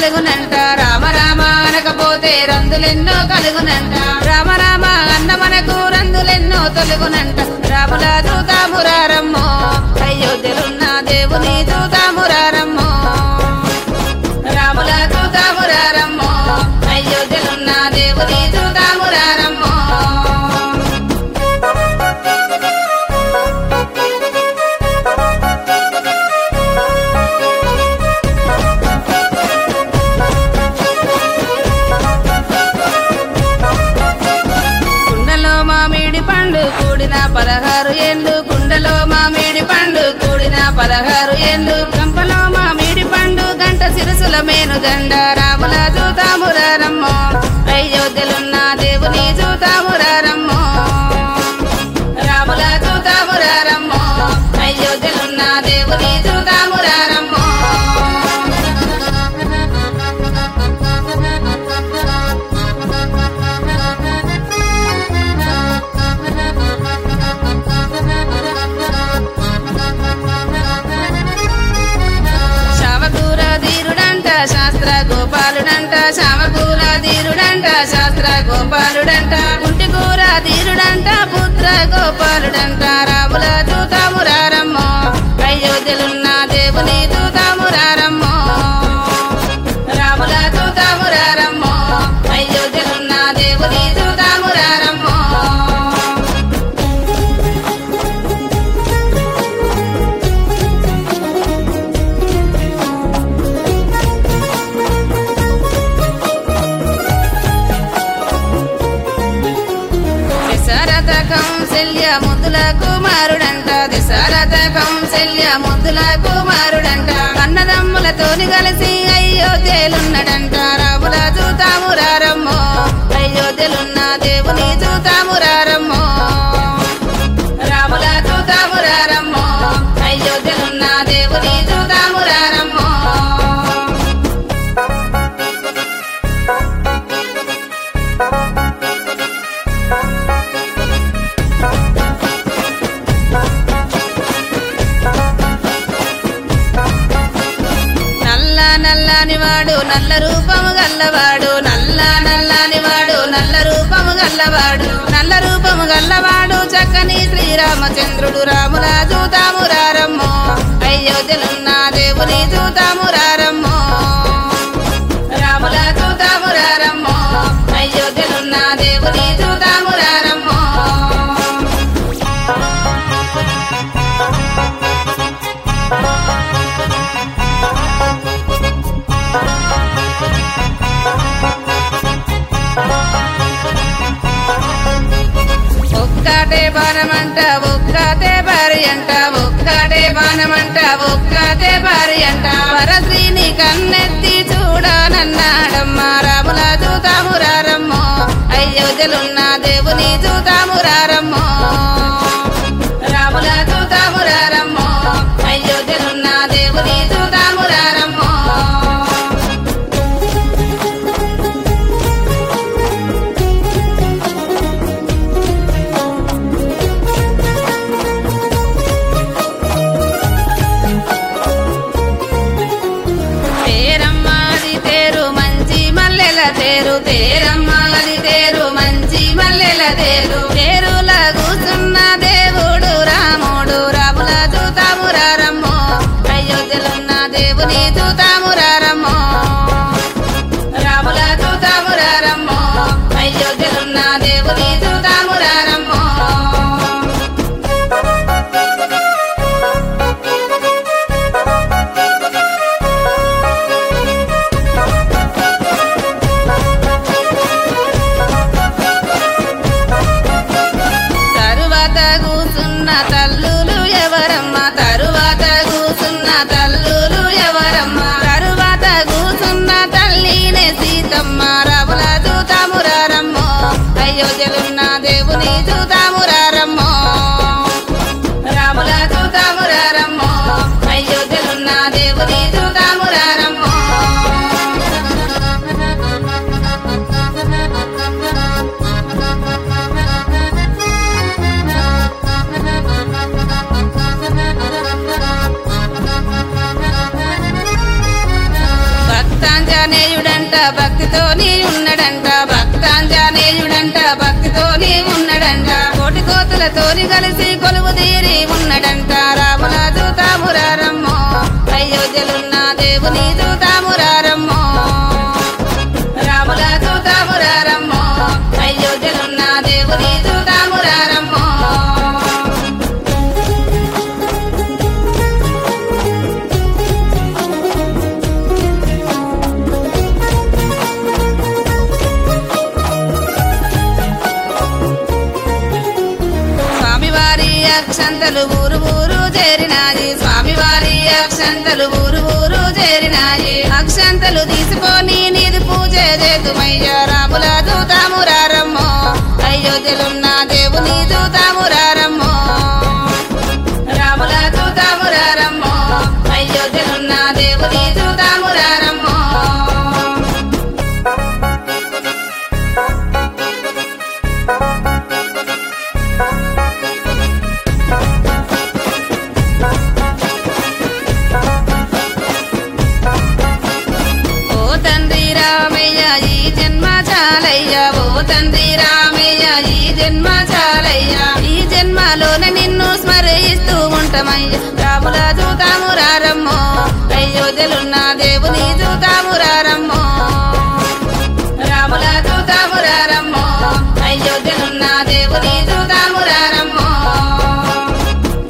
కలుగునంట రామ రామ అనకపోతే రందులెన్నో కలుగునంట రామ రామ అన్న మనకు రందులెన్నో తొలుగునంట రాముల దూతామురారమ్మో అయోధ్యలున్న దేవుని దూతామురారమ్మో రాముల దూతామురారమ్మో అయోధ్యలున్న దేవుని దూతామురారమ్మో కుండలో మామిడి పండు కూడిన పదహారు ఏళ్ళు కుండలో మామిడి పండు కూడిన పదహారు ఏళ్ళు కంపలో మామిడి పండు గంట సిరసుల మేను దండ రాముల చూతామురారమ్మో అయోధ్యలున్న దేవుని చూతామురారమ్మో రాముల చూతామురారమ్మో అయోధ్యలున్న దేవుని చూతామురారమ్మో శావకూర ధీరుడంట శాస్త్ర గోపాలుడంట శావకూర ధీరుడంట శాస్త్ర గోపాలుడంట కుంటి కూర ధీరుడంట పుత్ర గోపాలుడంట రాముల దూతామురారమ్మో అయోధ్యలున్న దేవుని దూతామురారమ్మో రాముల దూతామురారమ్మో అయోధ్యలున్న దేవుని దూతామురారమ్మో దశరథ కౌశల్య ముద్దుల కుమారుడంట దశరథ కౌశల్య ముద్దుల కుమారుడంట అన్నదమ్ములతోని కలిసి అయోధ్యలున్నడంట రాముల చూతామురారమ్మో అయోధ్యలున్న దేవుని చూతామురారమ్మో రాముల చూతామురారమ్మో అయోధ్యలున్న దేవుని చూతామురారమ్మో నల్ల నల్లని వాడు నల్ల రూపము గల్లవాడు నల్ల నల్లని వాడు నల్ల రూపము గల్లవాడు నల్ల రూపము గల్లవాడు చక్కని శ్రీరామచంద్రుడు రాముల చూతామురారమ్మో అయోధ్యలున్న దేవుని చూతామురారమ్మో రాముల చూతామురారమ్మో అయోధ్యలున్న దేవుని చూతామురారమ్మో ఒక్కటే బాణమంట ఒక్కటే భారీ అంట ఒక్కటే బాణమంట ఒక్కటే భారీ అంట వరశ్రీని కన్నెత్తి చూడనన్నాడమ్మా రాముల చూతామురారమ్మో అయోధ్యలున్న దేవుని చూతామురారమ్మో రాముల చూతామురారమ్మో అయోధ్యలున్న దేవుని చూతామురారమ్మో తేరమ్మాది తేరు మంచి మల్లెల తేరు తేరమ్మాది తేరు మంచి మల్లెల తేరు తేరుల కూర్చున్న దేవుడు రాముడు రాముల చూతామురారమ్మో అయోధ్యలున్న దేవుని చూతామురారమ్మో రాముల చూతామురారమ్మో అయోధ్యలున్న దేవుని చూతామురారమ్మో కలిసి కలిసి కొలువు తీరి ఉన్నడంట రాముల చూతామురారమ్మో అయోధ్యలున్న దేవుని చూతామురారమ్మో రాముల చూతామురారమ్మో అయోధ్యలున్న దేవుని చూతామురారమ్మో స్వామివారి అక్షంతలు ఊరు ఊరు చేరినాయి స్వామివారి అక్షంతలు ఊరు ఊరు చేరినాయి అక్షంతలు తీసుకొని నీది పూజ చేతుమయ్య రాముల దూతామురారమ్మో అయోధ్యలున్న దేవుని దూతామురారమ్మో రాముల దూతామురారమ్మో అయోధ్యలున్న దేవుని దూతామురారమ్మో ఓ తండ్రి రామయ్య ఈ జన్మ చాలయ్య ఓ తండ్రి రామయ్య ఈ జన్మ చాలయ్య ఈ జన్మలోన నిన్ను స్మరిస్తూ ఉంటామయ్య రాముల దూతాము రారమ్మో అయోధ్యలున్న